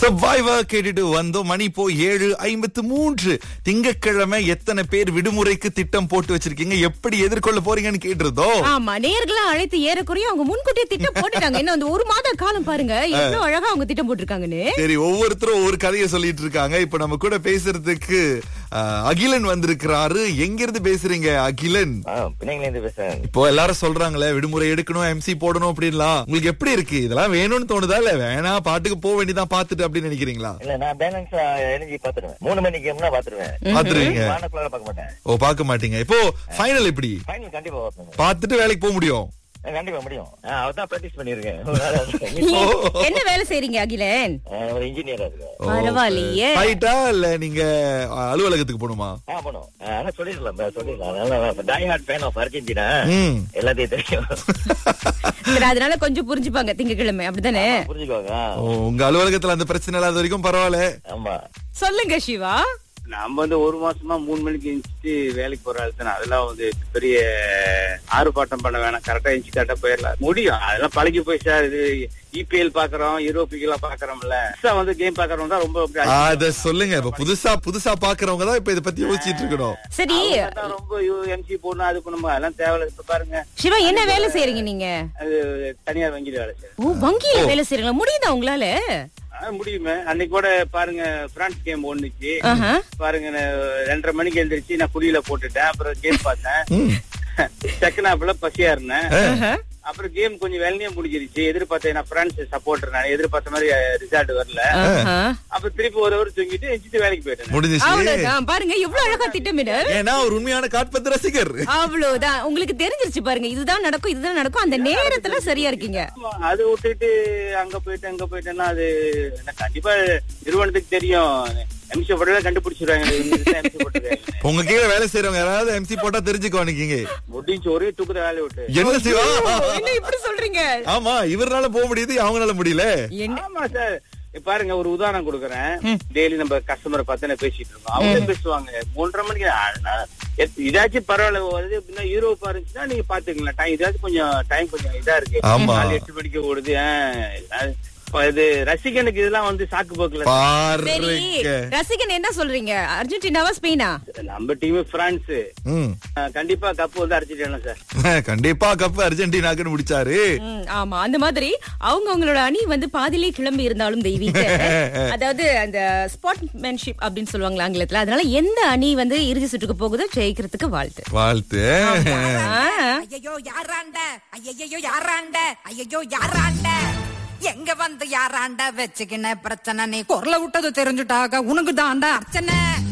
Survivor கேட்டுட்டு வந்தோம் மணி இப்போ ஏழு ஐம்பத்து மூன்று திங்கட்கிழமை எத்தனை பேர் விடுமுறைக்கு திட்டம் போட்டு வச்சிருக்கீங்க எப்படி எதிர்கொள்ள போறீங்கன்னு கேட்டிருந்தோம் ஆமா நேர்களா அழைத்து ஏறக்குறைய அவங்க முன்கூட்டியே திட்டம் போட்டுட்டாங்க என்ன அந்த ஒரு மாத காலம் பாருங்க எவ்வளவு அழகா அவங்க திட்டம் போட்டிருக்காங்கன்னு சரி ஒவ்வொருத்தரும் ஒவ்வொரு கதையை சொல்லிட்டு இருக்காங்க இப்ப நம்ம கூட பேசுறதுக்கு அஹ், அகிலன் வந்திருக்கிறாரு எங்க இருந்து பேசுறீங்க அகிலன் ஆ பிள்ளைங்கள இருந்து பேசுறேன் இப்போ எல்லாரும் சொல்றாங்களே விடுமுறை எடுக்கணும் எம்சி போடணும் அப்படின்லாம் உங்களுக்கு எப்படி இருக்கு இதெல்லாம் வேணும்னு தோணுதா இல்ல வேணா பாட்டுக்கு போக வேண்டியதான் பாத்துட்டு அப்படின்னு நினைக்கிறீங்களா இல்ல நான் பேலன்ஸ் எனர்ஜி பாத்துருவேன் மூணு மணிக்கு கேம்னா பாத்துருவேன் பாத்துருவீங்க வானக்குள்ள பார்க்க மாட்டேன் ஓ பாக்க மாட்டீங்க இப்போ ஃபைனல் எப்படி ஃபைனல் கண்டிப்பா பார்ப்பேன் பாத்துட்டு வேலைக்கு போக முடியும் கண்டிப்பா முடியும் ஆ, அவதான் பிராக்டிஸ் பண்ணிருக்கேன் ஒரு நாள் நீங்க என்ன வேலை செய்றீங்க அகிலன் ஆ, ஒரு இன்ஜினியரா இருக்கு பரவாயில்லையே ஃபைட்டா இல்ல நீங்க அஹ், அலுவலகத்துக்கு போகணுமா ஆ பண்ணும் ஆ, ஆனா சொல்லிடலாம் பா, சொல்லிடலாம் அதனால die hard fan of Argentina ம். எல்லாத்தையும் தெரியும் சரி அதனால கொஞ்சம் புரிஞ்சுப்பாங்க திங்கட்கிழமை அப்படிதானே புரிஞ்சுக்கோங்க ஆ, ஓ, உங்க அலுவலகத்துல அந்த பிரச்சனை இல்லாத வரைக்கும் பரவாயில்ல ஆமா சொல்லுங்க சிவா நம்ம வந்து ஒரு மாசமா மூணு மணிக்கு எழுந்துட்டு வேலைக்கு போற ஆள் தானே அதெல்லாம் வந்து பெரிய ஆர்ப்பாட்டம் பண்ண வேணாம் கரெக்டா எழுந்து கரெக்டா போயிடலாம் முடியும் அதெல்லாம் பழகி போய் சார் இது இபிஎல் பாக்குறோம் யூரோப்பிக் எல்லாம் பாக்குறோம்ல புதுசா வந்து கேம் பாக்குறவங்க தான் ரொம்ப அப்படி அத சொல்லுங்க இப்ப புதுசா புதுசா பாக்குறவங்க தான் இப்ப இத பத்தி யோசிச்சிட்டு இருக்கணும் சரி அவங்க தான் ரொம்ப எம்சி போடணும் அது பண்ணும் அதெல்லாம் தேவையில்ல இப்ப பாருங்க சிவா என்ன வேலை செய்றீங்க நீங்க அது தனியார் வங்கியில வேலை செய்யறேன் ஓ வங்கியில வேலை செய்றீங்களா முடியுதா உங்களால ஆ, முடியுமே அன்னைக்கு கூட பாருங்க பிரான்ஸ் கேம் ஒண்ணுச்சு ஆஹா. பாருங்க நான் ரெண்டரை மணிக்கு எந்திரிச்சு நான் குழியில போட்டுட்டேன் அப்புறம் கேம் பார்த்தேன் செகண்ட் ஹாப்ல பசியா இருந்தேன் ஆஹா. அப்புறம் கேம் கொஞ்சம் வெள்ளனே முடிஞ்சிருச்சு எதிர்பார்த்தேன் நான் பிரான்ஸ் சப்போர்ட்டர் நான் எதிர்பார்த்த மாதிரி ரிசல்ட் வரல ஆஹா. அப்புறம் திருப்பி ஒரு அவர் தூங்கிட்டு எஞ்சிட்டு வேலைக்கு போயிட்டேன் முடிஞ்சிச்சு அவ்வளவுதான் பாருங்க எவ்வளவு அழகா திட்டமிட ஏன்னா ஒரு உண்மையான காட்பந்து ரசிகர் அவ்வளவுதான் உங்களுக்கு தெரிஞ்சிருச்சு பாருங்க இதுதான் நடக்கும் இதுதான் நடக்கும் அந்த நேரத்துல சரியா இருக்கீங்க ஆமா, அது விட்டுட்டு அங்க போயிட்டு அங்க போயிட்டேன்னா அது எனக்கு கண்டிப்பா நிறுவனத்துக்கு தெரியும் எம்சி போட்டதை கண்டுபிடிச்சிருவாங்க இந்த இதுதான் MC போட்டிருக்காங்க. உங்க கீழே வேலை செய்யறவங்க யாராவது எம்சி போட்டா தெரிஞ்சுக்கோ நிக்கீங்க முடிஞ்சு ஒரே தூக்குற வேலையை விட்டு என்ன சிவா என்ன இப்படி சொல்றீங்க ஆமா இவரால போக முடியுது அவங்களால முடியல என்ன ஆமா சார் இப்ப பாருங்க ஒரு உதாரணம் கொடுக்குறேன் டெய்லி நம்ம கஸ்டமரை பார்த்து பேசிட்டு இருக்கோம் அவங்க பேசுவாங்க மூன்றரை மணிக்கு ஆனா, எத்- இதாச்சும் பரவாயில்ல வருது அப்படின்னா யூரோப்பா இருந்துச்சுன்னா நீங்க பாத்துக்கலாம் டைம் இதாச்சும் கொஞ்சம் டைம் கொஞ்சம் இதா இருக்கு ஆமா. நாலு எட்டு மணிக்கு ஓடுது ஆ, அது- இப்ப இது ரசிகனுக்கு இதெல்லாம் வந்து சாக்கு போக்குல சரி பாருங்க ரசிகன் என்ன சொல்றீங்க அர்ஜென்டினாவா ஸ்பெயினா நம்ம டீம் பிரான்ஸ் ம். கண்டிப்பா கப் வந்து அடிச்சிட்டேன் சார் கண்டிப்பா கப் அர்ஜென்டினாக்குன்னு முடிச்சாரு ம், ஆமா அந்த மாதிரி அவங்க அவங்களோட அணி வந்து பாதியிலே கிளம்பி இருந்தாலும் தெய்வீக அதாவது அந்த ஸ்பாட்மேன்ஷிப் அப்படின்னு சொல்லுவாங்க ஆங்கிலத்துல அதனால எந்த அணி வந்து இறுதி சுற்றுக்கு போகுதோ ஜெயிக்கிறதுக்கு வாழ்த்து வாழ்த்து ஆ. ஐயோ யாராண்ட ஐயையோ யாராண்ட ஐயையோ யாராண்ட எங்க வந்து யாராண்ட வச்சுக்கின பிரச்சனை நீ குரல விட்டது தெரிஞ்சுட்டாக உனக்கு தாண்டா அர்ச்சனை